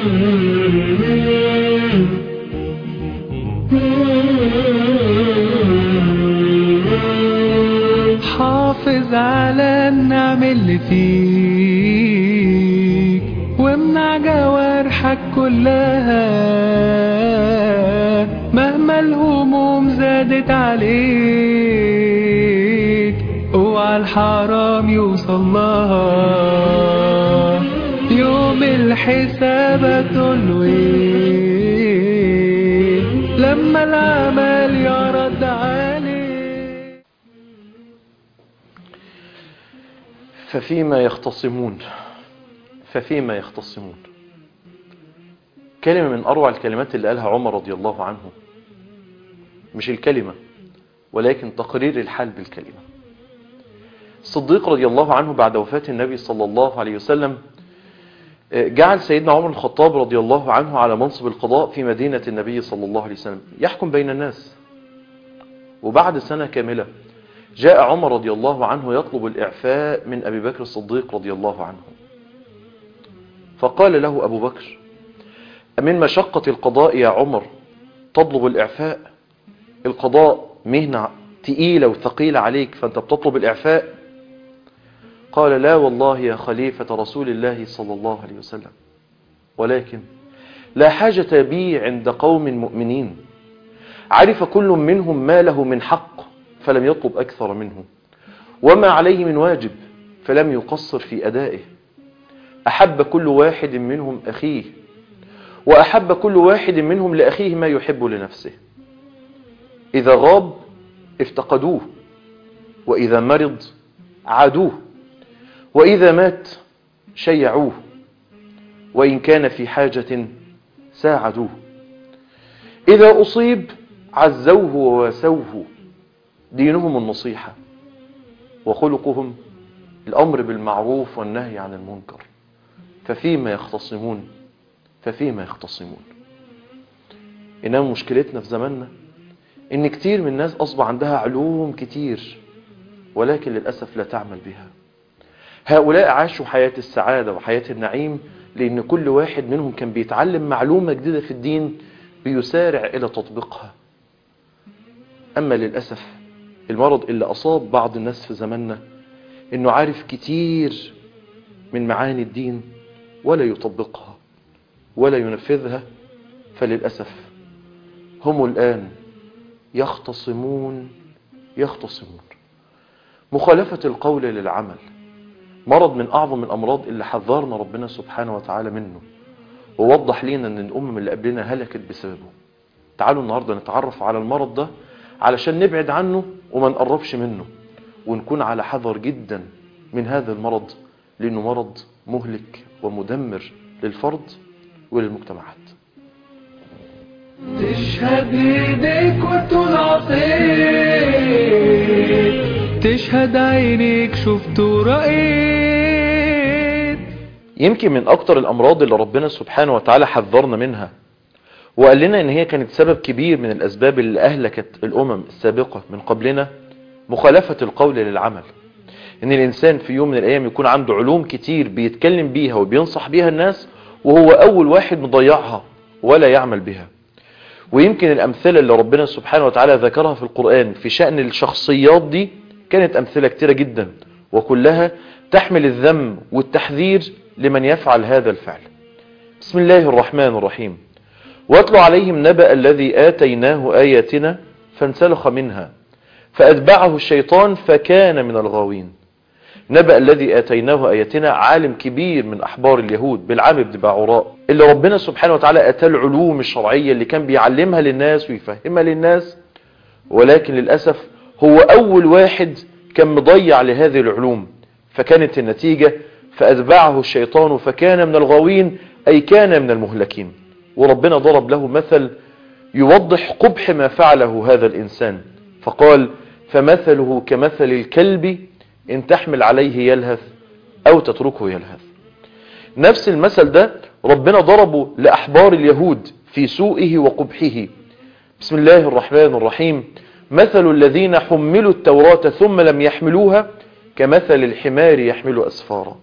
حافظ على النعم اللي فيك وامنع جوارحك كلها مهما الهموم زادت عليك اوعى الحرام يوصل لها يوم الحساب هتقوله ايه لما العمل يرد عليك ففيما يختصمون ففيما يختصمون كلمة من أروع الكلمات اللي قالها عمر رضي الله عنه مش الكلمة ولكن تقرير الحال بالكلمة الصديق رضي الله عنه بعد وفاة النبي صلى الله عليه وسلم جعل سيدنا عمر الخطاب رضي الله عنه على منصب القضاء في مدينة النبي صلى الله عليه وسلم يحكم بين الناس وبعد سنة كاملة جاء عمر رضي الله عنه يطلب الإعفاء من أبي بكر الصديق رضي الله عنه فقال له أبو بكر أمن مشقة القضاء يا عمر تطلب الإعفاء القضاء مهنة تقيلة وثقيلة عليك فأنت بتطلب الإعفاء قال لا والله يا خليفة رسول الله صلى الله عليه وسلم ولكن لا حاجة بي عند قوم مؤمنين عرف كل منهم ما له من حق فلم يطلب أكثر منه وما عليه من واجب فلم يقصر في أدائه أحب كل واحد منهم أخيه وأحب كل واحد منهم لأخيه ما يحب لنفسه إذا غاب افتقدوه وإذا مرض عادوه وإذا مات شيعوه وإن كان في حاجة ساعدوه إذا أصيب عزوه وواسوه دينهم النصيحة وخلقهم الأمر بالمعروف والنهي عن المنكر ففيما يختصمون ففيما يختصمون إنما مشكلتنا في زماننا إن كتير من الناس أصبح عندها علوم كتير ولكن للأسف لا تعمل بها هؤلاء عاشوا حياة السعادة وحياة النعيم لأن كل واحد منهم كان بيتعلم معلومة جديدة في الدين بيسارع إلى تطبيقها أما للأسف المرض اللي أصاب بعض الناس في زماننا إنه عارف كتير من معاني الدين ولا يطبقها ولا ينفذها فللأسف هم الآن يختصمون يختصمون مخالفة القول للعمل مرض من أعظم الأمراض اللي حذرنا ربنا سبحانه وتعالى منه ووضح لنا أن الأمم اللي قبلنا هلكت بسببه تعالوا النهاردة نتعرف على المرض ده علشان نبعد عنه وما نقربش منه ونكون على حذر جدا من هذا المرض لأنه مرض مهلك ومدمر للفرد وللمجتمعات تشهد ايديك وتقول عطيت تشهد عينيك شفت ورأيت يمكن من أكتر الأمراض اللي ربنا سبحانه وتعالى حذرنا منها وقال لنا ان هي كانت سبب كبير من الاسباب اللي اهلكت الامم السابقة من قبلنا مخالفة القول للعمل ان الانسان في يوم من الايام يكون عنده علوم كتير بيتكلم بيها وبينصح بيها الناس وهو اول واحد مضيعها ولا يعمل بها ويمكن الامثلة اللي ربنا سبحانه وتعالى ذكرها في القرآن في شأن الشخصيات دي كانت امثلة كتيرة جدا وكلها تحمل الذم والتحذير لمن يفعل هذا الفعل بسم الله الرحمن الرحيم واتل عليهم نبأ الذي آتيناه آياتنا فانسلخ منها فأتبعه الشيطان فكان من الغاوين نبأ الذي آتيناه آياتنا عالم كبير من أحبار اليهود بالعام بن باعوراء اللي ربنا سبحانه وتعالى أتى العلوم الشرعية اللي كان بيعلمها للناس ويفهمها للناس ولكن للأسف هو أول واحد كان مضيع لهذه العلوم فكانت النتيجة فأتبعه الشيطان فكان من الغاوين أي كان من المهلكين وربنا ضرب له مثل يوضح قبح ما فعله هذا الإنسان فقال فمثله كمثل الكلب إن تحمل عليه يلهث أو تتركه يلهث نفس المثل ده ربنا ضربه لأحبار اليهود في سوءه وقبحه بسم الله الرحمن الرحيم مثل الذين حملوا التوراة ثم لم يحملوها كمثل الحمار يحمل أسفارا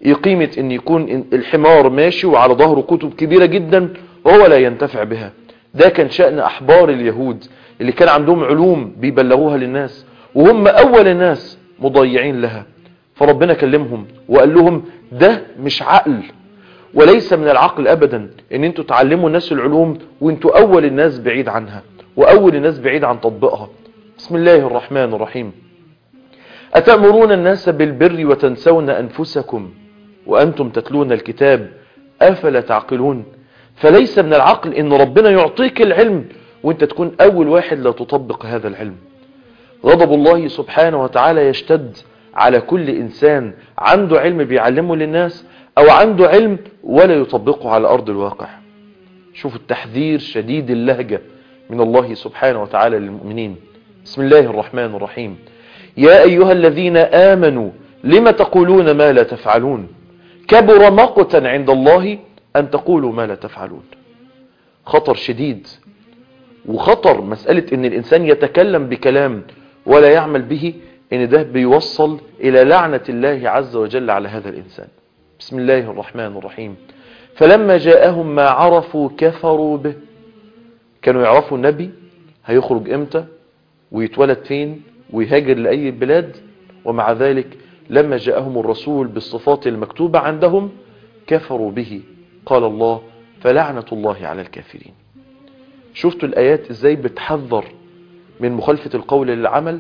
ايه قيمة ان يكون الحمار ماشي وعلى ظهره كتب كبيرة جدا وهو لا ينتفع بها ده كان شأن احبار اليهود اللي كان عندهم علوم بيبلغوها للناس وهم اول الناس مضيعين لها فربنا كلمهم وقال لهم ده مش عقل وليس من العقل ابدا ان انتوا تعلموا الناس العلوم وانتوا اول الناس بعيد عنها واول الناس بعيد عن تطبيقها بسم الله الرحمن الرحيم أتأمرون الناس بالبر وتنسون أنفسكم وأنتم تتلون الكتاب أفلا تعقلون فليس من العقل إن ربنا يعطيك العلم وانت تكون أول واحد لا تطبق هذا العلم غضب الله سبحانه وتعالى يشتد على كل إنسان عنده علم بيعلمه للناس أو عنده علم ولا يطبقه على أرض الواقع شوفوا التحذير شديد اللهجة من الله سبحانه وتعالى للمؤمنين بسم الله الرحمن الرحيم يا أيها الذين آمنوا لم تقولون ما لا تفعلون كبر مقتا عند الله أن تقولوا ما لا تفعلون خطر شديد وخطر مسألة أن الإنسان يتكلم بكلام ولا يعمل به أن ده بيوصل إلى لعنة الله عز وجل على هذا الإنسان بسم الله الرحمن الرحيم فلما جاءهم ما عرفوا كفروا به كانوا يعرفوا النبي هيخرج امتى ويتولد فين ويهاجر لأي بلاد ومع ذلك لما جاءهم الرسول بالصفات المكتوبة عندهم كفروا به قال الله فلعنة الله على الكافرين شفتوا الآيات ازاي بتحذر من مخالفة القول للعمل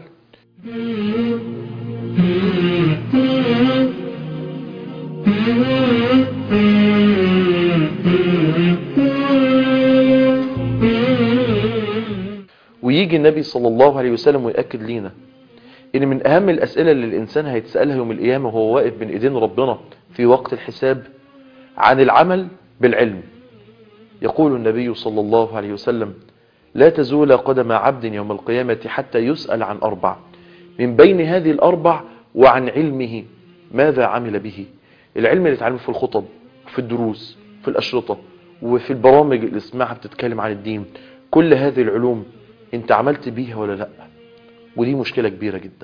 ويجي النبي صلى الله عليه وسلم ويأكد لينا ان من اهم الاسئلة اللي الانسان هيتسألها يوم القيامة وهو واقف بين ايدين ربنا في وقت الحساب عن العمل بالعلم يقول النبي صلى الله عليه وسلم لا تزول قدم عبد يوم القيامة حتى يسأل عن أربع من بين هذه الأربع وعن علمه ماذا عمل به العلم اللي اتعلمه في الخطب في الدروس في الأشرطة وفي البرامج اللي اسمها بتتكلم عن الدين كل هذه العلوم انت عملت بيها ولا لا ودي مشكلة كبيرة جدا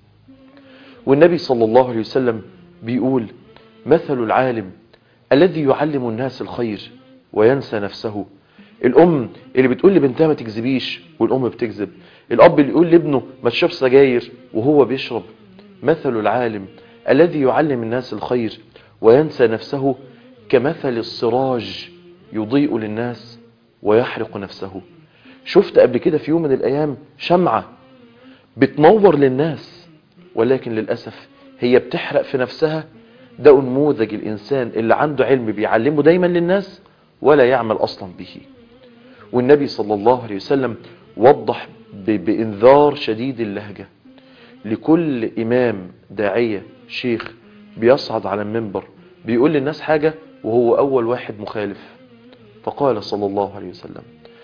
والنبي صلى الله عليه وسلم بيقول مثل العالم الذي يعلم الناس الخير وينسى نفسه الأم اللي بتقول لبنتها ما تكذبيش والأم بتكذب الأب اللي يقول لابنه ما تشرب سجاير وهو بيشرب مثل العالم الذي يعلم الناس الخير وينسى نفسه كمثل السراج يضيء للناس ويحرق نفسه شفت قبل كده في يوم من الأيام شمعة بتنور للناس ولكن للأسف هي بتحرق في نفسها ده نموذج الإنسان اللي عنده علم بيعلمه دايما للناس ولا يعمل أصلا به والنبي صلى الله عليه وسلم وضح بإنذار شديد اللهجة لكل إمام داعية شيخ بيصعد على المنبر بيقول للناس حاجة وهو أول واحد مخالف فقال صلى الله عليه وسلم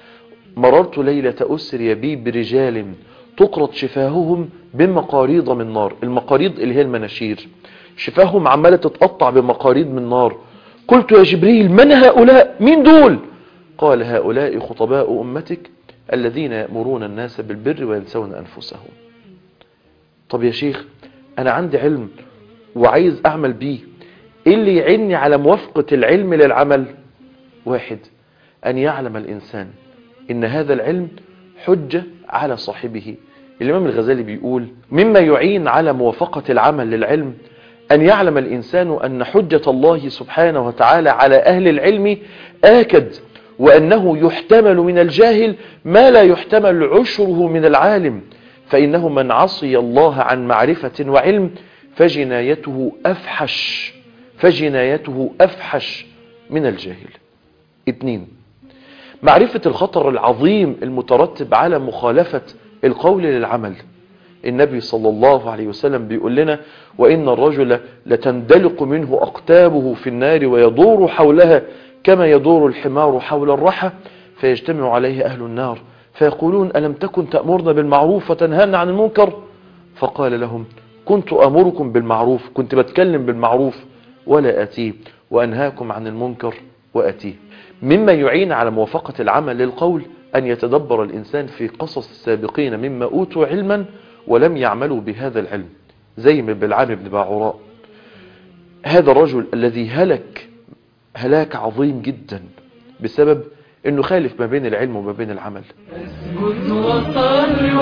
مررت ليلة أسري بي برجال تقرض شفاههم بمقاريض من نار المقاريض اللي هي المناشير شفاههم عمالة تتقطع بمقاريض من نار قلت يا جبريل من هؤلاء مين دول قال هؤلاء خطباء أمتك الذين يأمرون الناس بالبر وينسون أنفسهم طب يا شيخ أنا عندي علم وعايز أعمل بيه إيه اللي يعني على موافقة العلم للعمل واحد أن يعلم الإنسان إن هذا العلم حجة على صاحبه الإمام الغزالي بيقول مما يعين على موافقة العمل للعلم أن يعلم الإنسان أن حجة الله سبحانه وتعالى على أهل العلم آكد وأنه يحتمل من الجاهل ما لا يحتمل عشره من العالم فإنه من عصي الله عن معرفة وعلم فجنايته أفحش فجنايته أفحش من الجاهل اثنين معرفة الخطر العظيم المترتب على مخالفة القول للعمل النبي صلى الله عليه وسلم بيقول لنا وإن الرجل لتندلق منه أقتابه في النار ويدور حولها كما يدور الحمار حول الرحى فيجتمع عليه أهل النار فيقولون ألم تكن تأمرنا بالمعروف وتنهانا عن المنكر فقال لهم كنت أمركم بالمعروف كنت بتكلم بالمعروف ولا أتيه وأنهاكم عن المنكر وأتيه مما يعين على موافقة العمل للقول أن يتدبر الإنسان في قصص السابقين مما أوتوا علما ولم يعملوا بهذا العلم زي ما بلعام بن باعوراء هذا الرجل الذي هلك هلاك عظيم جدا بسبب انه خالف ما بين العلم وما بين العمل اسجد وصل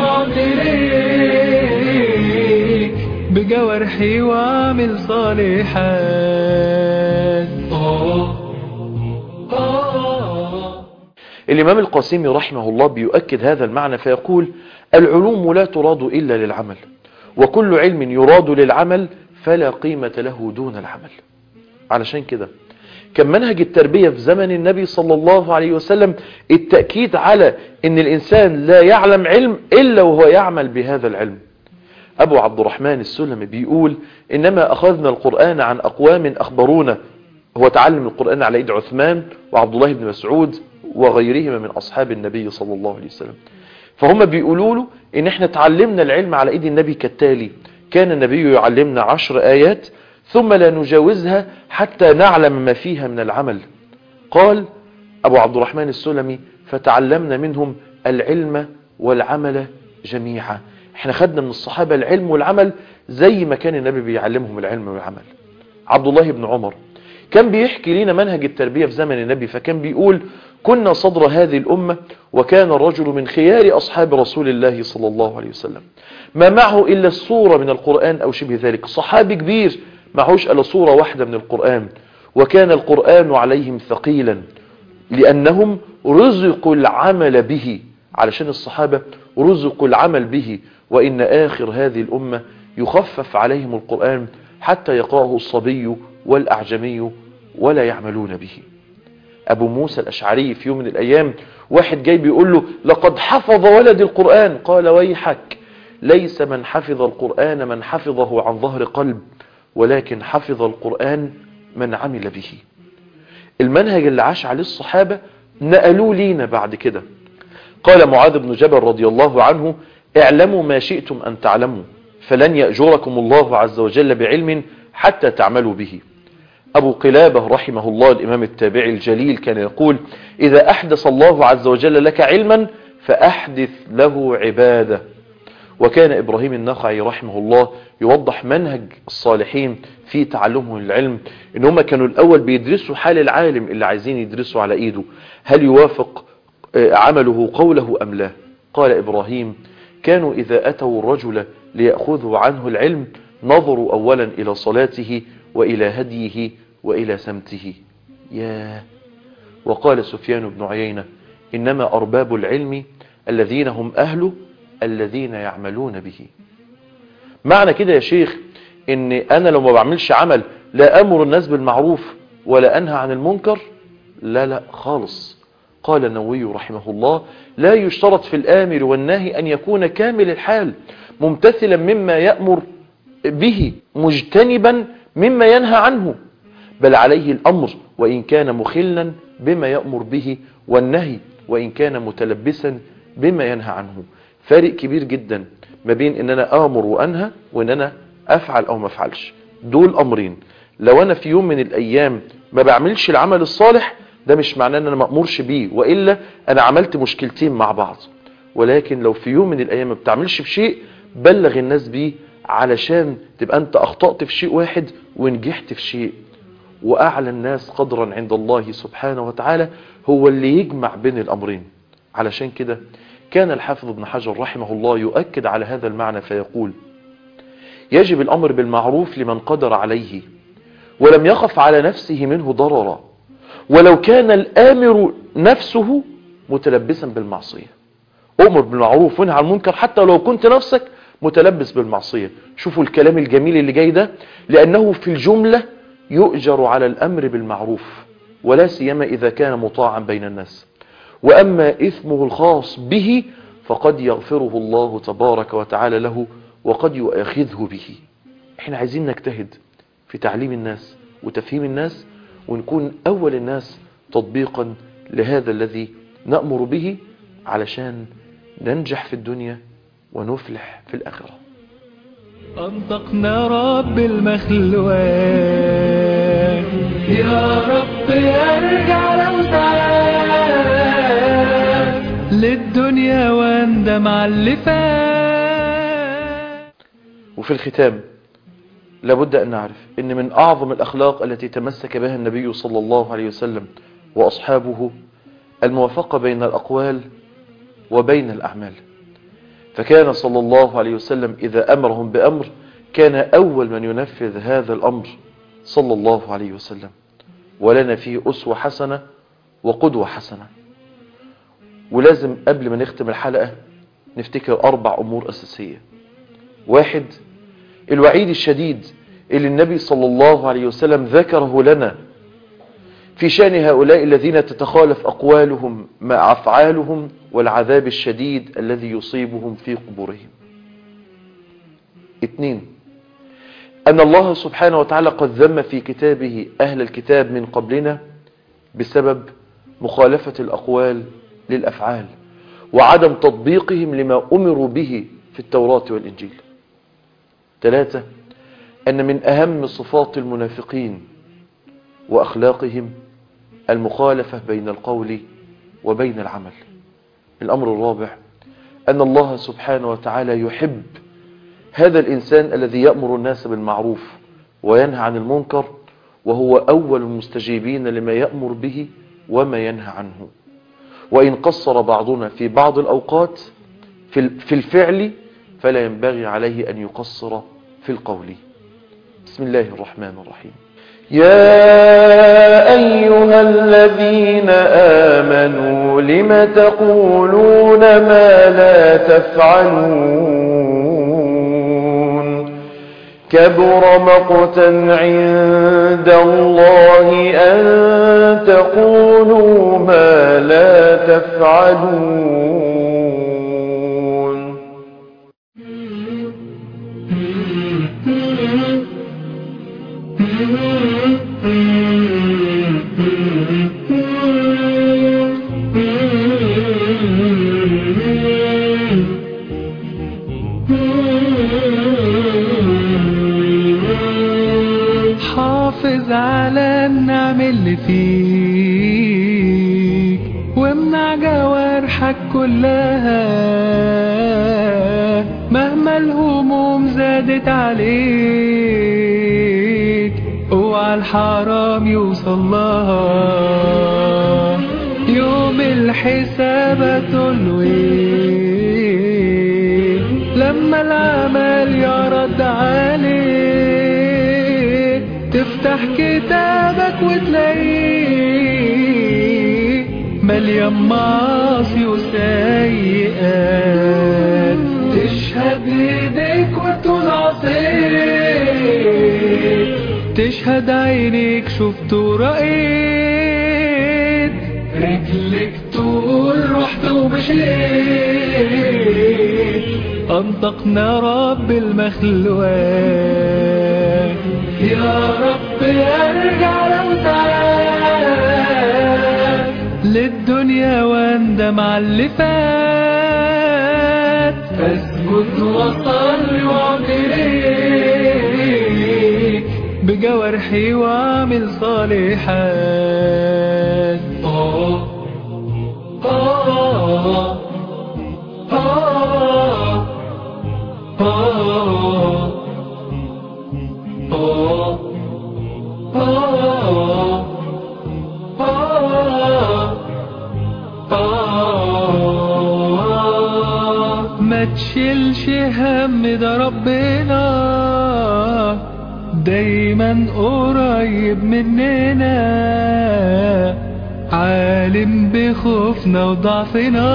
واعتريك بجوارحي واعمل صالحات آه، آه. الإمام القاسمي رحمه الله بيؤكد هذا المعنى فيقول العلوم لا تراد إلا للعمل وكل علم يراد للعمل فلا قيمة له دون العمل علشان كده كان منهج التربية في زمن النبي صلى الله عليه وسلم التأكيد على ان الإنسان لا يعلم علم إلا وهو يعمل بهذا العلم أبو عبد الرحمن السلمي بيقول إنما أخذنا القرآن عن أقوام أخبرونا هو تعلم القرآن على إيد عثمان وعبد الله بن مسعود وغيرهما من أصحاب النبي صلى الله عليه وسلم فهم بيقولوا له إن إحنا تعلمنا العلم على إيد النبي كالتالي كان النبي يعلمنا عشر آيات ثم لا نجاوزها حتى نعلم ما فيها من العمل قال أبو عبد الرحمن السلمي فتعلمنا منهم العلم والعمل جميعا احنا خدنا من الصحابة العلم والعمل زي ما كان النبي بيعلمهم العلم والعمل عبد الله بن عمر كان بيحكي لنا منهج التربية في زمن النبي فكان بيقول كنا صدر هذه الأمة وكان الرجل من خيار أصحاب رسول الله صلى الله عليه وسلم ما معه إلا الصورة من القرآن أو شبه ذلك صحابي كبير معهوش إلا صورة واحدة من القرآن وكان القرآن عليهم ثقيلا لأنهم رزقوا العمل به علشان الصحابة رزقوا العمل به وإن آخر هذه الأمة يخفف عليهم القرآن حتى يقرأه الصبي والأعجمي ولا يعملون به أبو موسى الأشعري في يوم من الأيام واحد جاي بيقول له لقد حفظ ولد القرآن قال ويحك ليس من حفظ القرآن من حفظه عن ظهر قلب ولكن حفظ القرآن من عمل به المنهج اللي عاش عليه الصحابة نقلوه لينا بعد كده قال معاذ بن جبل رضي الله عنه اعلموا ما شئتم أن تعلموا فلن يأجركم الله عز وجل بعلم حتى تعملوا به أبو قلابة رحمه الله الإمام التابعي الجليل كان يقول إذا أحدث الله عز وجل لك علما فأحدث له عبادة وكان إبراهيم النخعي رحمه الله يوضح منهج الصالحين في تعلمهم العلم إن هم كانوا الأول بيدرسوا حال العالم اللي عايزين يدرسوا على إيده هل يوافق عمله قوله أم لا قال إبراهيم كانوا إذا أتوا الرجل ليأخذوا عنه العلم نظروا أولا إلى صلاته وإلى هديه وإلى سمته يا وقال سفيان بن عيينة إنما أرباب العلم الذين هم أهله الذين يعملون به معنى كده يا شيخ ان انا لو ما بعملش عمل لا امر الناس بالمعروف ولا انهى عن المنكر لا لا خالص قال النووي رحمه الله لا يشترط في الامر والنهي ان يكون كامل الحال ممتثلا مما يأمر به مجتنبا مما ينهى عنه بل عليه الامر وان كان مخلا بما يأمر به والنهي وان كان متلبسا بما ينهى عنه فارق كبير جدا ما بين ان انا امر وانهى وان انا افعل او ما افعلش دول امرين لو انا في يوم من الايام ما بعملش العمل الصالح ده مش معناه ان انا ما امرش بيه والا انا عملت مشكلتين مع بعض ولكن لو في يوم من الايام ما بتعملش بشيء بلغ الناس بيه علشان تبقى انت اخطأت في شيء واحد ونجحت في شيء واعلى الناس قدرا عند الله سبحانه وتعالى هو اللي يجمع بين الامرين علشان كده كان الحافظ ابن حجر رحمه الله يؤكد على هذا المعنى فيقول يجب الأمر بالمعروف لمن قدر عليه ولم يخف على نفسه منه ضررا ولو كان الآمر نفسه متلبسا بالمعصية أمر بالمعروف وانهى عن المنكر حتى لو كنت نفسك متلبس بالمعصية شوفوا الكلام الجميل اللي جاي ده لأنه في الجملة يؤجر على الأمر بالمعروف ولا سيما إذا كان مطاعا بين الناس وأما إثمه الخاص به فقد يغفره الله تبارك وتعالى له وقد يؤاخذه به احنا عايزين نجتهد في تعليم الناس وتفهيم الناس ونكون أول الناس تطبيقا لهذا الذي نأمر به علشان ننجح في الدنيا ونفلح في الآخرة أنطقنا رب المخلوقات يا رب ارجع لو ساعات للدنيا واندم على اللي فات وفي الختام لابد أن نعرف أن من أعظم الأخلاق التي تمسك بها النبي صلى الله عليه وسلم وأصحابه الموافقة بين الأقوال وبين الأعمال فكان صلى الله عليه وسلم إذا أمرهم بأمر كان أول من ينفذ هذا الأمر صلى الله عليه وسلم ولنا فيه أسوة حسنة وقدوة حسنة ولازم قبل ما نختم الحلقة نفتكر أربع أمور أساسية واحد الوعيد الشديد اللي النبي صلى الله عليه وسلم ذكره لنا في شأن هؤلاء الذين تتخالف أقوالهم مع أفعالهم والعذاب الشديد الذي يصيبهم في قبورهم اثنين أن الله سبحانه وتعالى قد ذم في كتابه أهل الكتاب من قبلنا بسبب مخالفة الأقوال للأفعال وعدم تطبيقهم لما أمروا به في التوراة والإنجيل ثلاثة أن من أهم صفات المنافقين وأخلاقهم المخالفة بين القول وبين العمل الأمر الرابع أن الله سبحانه وتعالى يحب هذا الإنسان الذي يأمر الناس بالمعروف وينهى عن المنكر وهو أول المستجيبين لما يأمر به وما ينهى عنه وإن قصر بعضنا في بعض الأوقات في الفعل فلا ينبغي عليه أن يقصر في القول بسم الله الرحمن الرحيم يا أيها الذين آمنوا لم تقولون ما لا تفعلون كبر مقتا عند الله أن تقولوا ما لا تفعلون حافظ على النعم اللي فيك وامنع جوارحك كلها مهما الهموم زادت عليك اوعى الحرام يوصل لها يوم الحساب تلوي لما العمل يرد عليك تفتح كتابك وتلاقيه مليان معاصي وسيئات تشهد ايديك وتقول عصيت تشهد عينيك شفت ورأيت رجلك تقول رحت ومشيت أنطقنا رب المخلوقات يا رب ارجع لو تعال للدنيا واندم على اللي فات فاسكت وصلي واعتريك بجوارحي واعمل صالحات آه آه آه آه آه ما تشيلش هم ده ربنا دايما قريب مننا عالم بخوفنا وضعفنا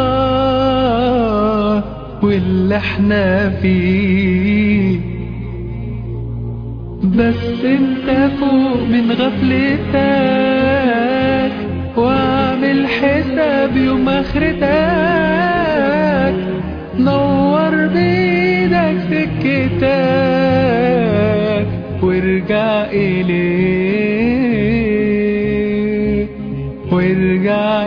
واللي احنا فيه بس انت فوق من غفلتك واعمل حساب يوم اخرتك نور بيدك سكتك وارجع اليه وارجع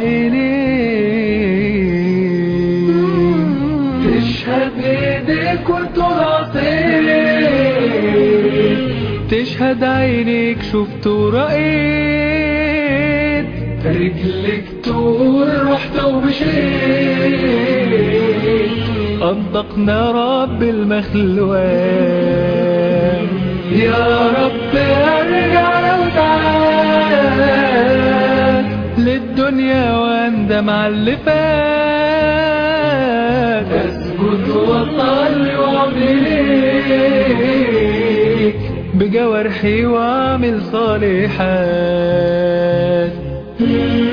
اليه تشهد ايديك وتقول عصيت تشهد عينيك شفت ورأيت رجلك تقول رحت ومشيت أنطقنا رب المخلوقات يا رب ارجع لو تعال للدنيا واندم على اللي فات اسجد واصلي واعمل بجوارحي واعمل صالحات